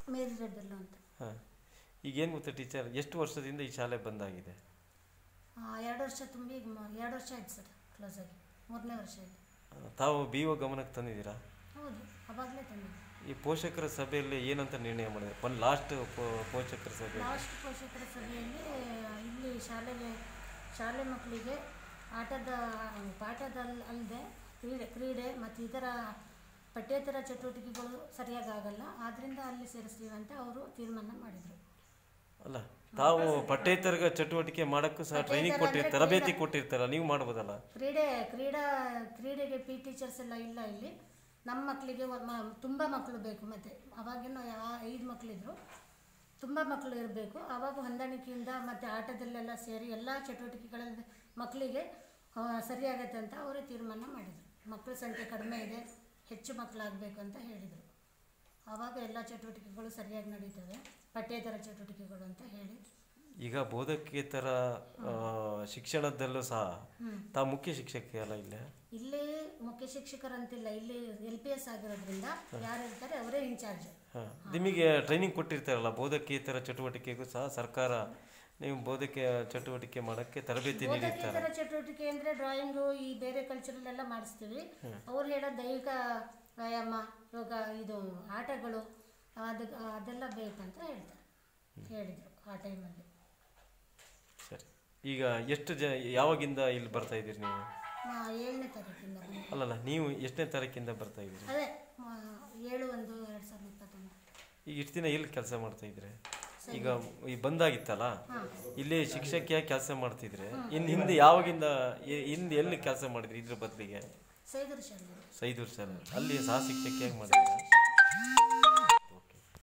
ಮೇರಿ ರೆಬೆಲ್ಲು ಅಂತ ಹಾಂ ಈಗ ಏನು ಗೊತ್ತಾ ಟೀಚರ್ ಎಷ್ಟು ವರ್ಷದಿಂದ ಈ ಶಾಲೆ ಬಂದಾಗಿದೆ ಆ, ಎರಡು ವರ್ಷ ತುಂಬಿ ಈಗ ಮ- ಎರಡು ವರ್ಷ ಆಯ್ತು ಸರ್ ಕ್ಲೋಸ್ ಆಗಿ ಮೂರನೇ ವರ್ಷ ಆಯ್ತು ಆ, ತಾವು ಬಿ ಒ ಗಮನಕ್ಕೆ ತಂದಿದ್ದೀರಾ ಹೌದು ಅವಾಗಲೇ ತಂದಿದ್ದು ಈ ಪೋಷಕರ ಸಭೆಯಲ್ಲಿ ಏನಂತ ನಿರ್ಣಯ ಮಾಡಿದೆ ಒಂದು ಲಾಸ್ಟ್ ಪೋಷಕರ ಸಭೆ ಲಾಸ್ಟ್ ಪೋಷಕರ ಸಭೆಯಲ್ಲಿ ಇಲ್ಲಿ ಶಾಲೆಗೆ ಶಾಲೆ ಮಕ್ಕಳಿಗೆ ಆಟದ ಪಾಠದಲ್ಲಿ ಅಲ್ಲದೆ ಕ್ರೀಡೆ ಕ್ರೀಡೆ ಮತ್ತು ಇತರ ಪಠ್ಯೇತರ ಚಟುವಟಿಕೆಗಳು ಸರಿಯಾಗಿ ಆಗಲ್ಲ ಆದ್ದರಿಂದ ಅಲ್ಲಿ ಸೇರಿಸ್ತೀವಿ ಅಂತ ಅವರು ತೀರ್ಮಾನ ಮಾಡಿದರು ಅಲ್ಲ ತಾವು ಪಠ್ಯೇತರ ಚಟುವಟಿಕೆ ಮಾಡೋಕ್ಕೂ ಸಹ ಟ್ರೈನಿಂಗ್ ಕೊಟ್ಟಿರ್ ತರಬೇತಿ ಕೊಟ್ಟಿರ್ತಾರ ನೀವು ಮಾಡ್ಬೋದಲ್ಲ ಕ್ರೀಡೆ ಕ್ರೀಡಾ ಕ್ರೀಡೆಗೆ ಪಿ ಟೀಚರ್ಸ್ ಎಲ್ಲ ಇಲ್ಲ ಇಲ್ಲಿ ನಮ್ಮ ಮಕ್ಕಳಿಗೆ ತುಂಬ ಮಕ್ಕಳು ಬೇಕು ಮತ್ತು ಅವಾಗಿನ ಐದು ಮಕ್ಕಳಿದ್ರು ತುಂಬ ಮಕ್ಕಳು ಇರಬೇಕು ಆವಾಗ ಹೊಂದಾಣಿಕೆಯಿಂದ ಮತ್ತು ಆಟದಲ್ಲೆಲ್ಲ ಸೇರಿ ಎಲ್ಲ ಚಟುವಟಿಕೆಗಳಲ್ಲಿ ಮಕ್ಕಳಿಗೆ ಆ, ಸರಿಯಾಗತ್ತೆ ಅಂತ ಅವರೇ ತೀರ್ಮಾನ ಮಾಡಿದರು ಮಕ್ಕಳ ಸಂಖ್ಯೆ ಕಡಿಮೆ ಇದೆ ಹೆಚ್ಚು ಮಕ್ಕಳಾಗಬೇಕು ಅಂತ ಹೇಳಿದರು ಆವಾಗ ಎಲ್ಲ ಚಟುವಟಿಕೆಗಳು ಸರಿಯಾಗಿ ನಡೀತವೆ ಪಠ್ಯೇತರ ಚಟುವಟಿಕೆಗಳು ಅಂತ ಹೇಳಿ ಈಗ ಬೋಧಕೇತರ ಆ, ಶಿಕ್ಷಣದಲ್ಲೂ ಸಹ ತಾವು ಮುಖ್ಯ ಶಿಕ್ಷಕಿ ಅಲ್ಲ ಇಲ್ಲೇ ಇಲ್ಲಿ ಮುಖ್ಯ ಶಿಕ್ಷಕರಂತಿಲ್ಲ ಇಲ್ಲಿ ಎಲ್ ಪಿ ಎಸ್ ಆಗಿರೋದ್ರಿಂದ ಯಾರು ಇರ್ತಾರೆ ಅವರೇ ಇನ್ಚಾರ್ಜ್ ಹಾಂ ನಿಮಗೆ ಟ್ರೈನಿಂಗ್ ಕೊಟ್ಟಿರ್ತಾರಲ್ಲ ಬೋಧಕೇತರ ಚಟುವಟಿಕೆಗೂ ಸಹ ಸರ್ಕಾರ ನೀವು ಬೋಧಕೆ ಚಟುವಟಿಕೆ ಮಾಡೋಕ್ಕೆ ತರಬೇತಿ ನೀಡಿರ್ತಾರೆ ಬೋಧಕೇತರ ಚಟುವಟಿಕೆ ಅಂದರೆ ಡ್ರಾಯಿಂಗು ಈ ಬೇರೆ ಕಲ್ಚರಲ್ ಎಲ್ಲ ಮಾಡಿಸ್ತೀವಿ ಅವ್ರು ಹೇಳೋ ದೈಹಿಕ ವ್ಯಾಯಾಮ ಯೋಗ ಇದು ಆಟಗಳು ಅದು ಅದೆಲ್ಲ ಬೇಕಂತ ಹೇಳ್ತಾರೆ ಹೇಳಿದರು ಆ ಟೈಮಲ್ಲಿ ಸರಿ ಈಗ ಎಷ್ಟು ಜ ಯಾವಾಗಿಂದ ಇಲ್ಲಿ ಬರ್ತಾ ಇದ್ದೀರಿ ನೀವು ಏಳನೇ ತಾರೀಕಿಂದ ಬಂದೆ. ಅಲ್ಲಲ್ಲ ನೀವು ಎಷ್ಟನೇ ತಾರೀಕಿಂದ ಬರ್ತಾ ಇದ್ದೀರಿ ಅದೇ ಆ, ಏಳು ಒಂದು ಎರಡು ಸಾವಿರದ ಇಪ್ಪತ್ತೊಂದು ಈಗ ಇಷ್ಟು ದಿನ ಎಲ್ಲಿ ಕೆಲಸ ಮಾಡ್ತಾ ಇದ್ರೆ ಈಗ ಈ ಬಂದಾಗಿತ್ತಲ್ಲ ಇಲ್ಲಿ ಶಿಕ್ಷಕಿಯಾಗಿ ಕೆಲಸ ಮಾಡ್ತಿದ್ರೆ ಇನ್ನು ಹಿಂದೆ ಯಾವಾಗಿಂದ ಎ- ಹಿಂದೆ ಎಲ್ಲಿ ಕೆಲಸ ಮಾಡಿದ್ರಿ ಇದ್ರ ಬದಲಿಗೆ ಸೈದರು ಶಾಲೆ ಸೈದೂರ್ ಸರ್ ಅಲ್ಲಿ ಸಹ ಶಿಕ್ಷಕಿಯಾಗಿ ಮಾಡಿದ್ರೆ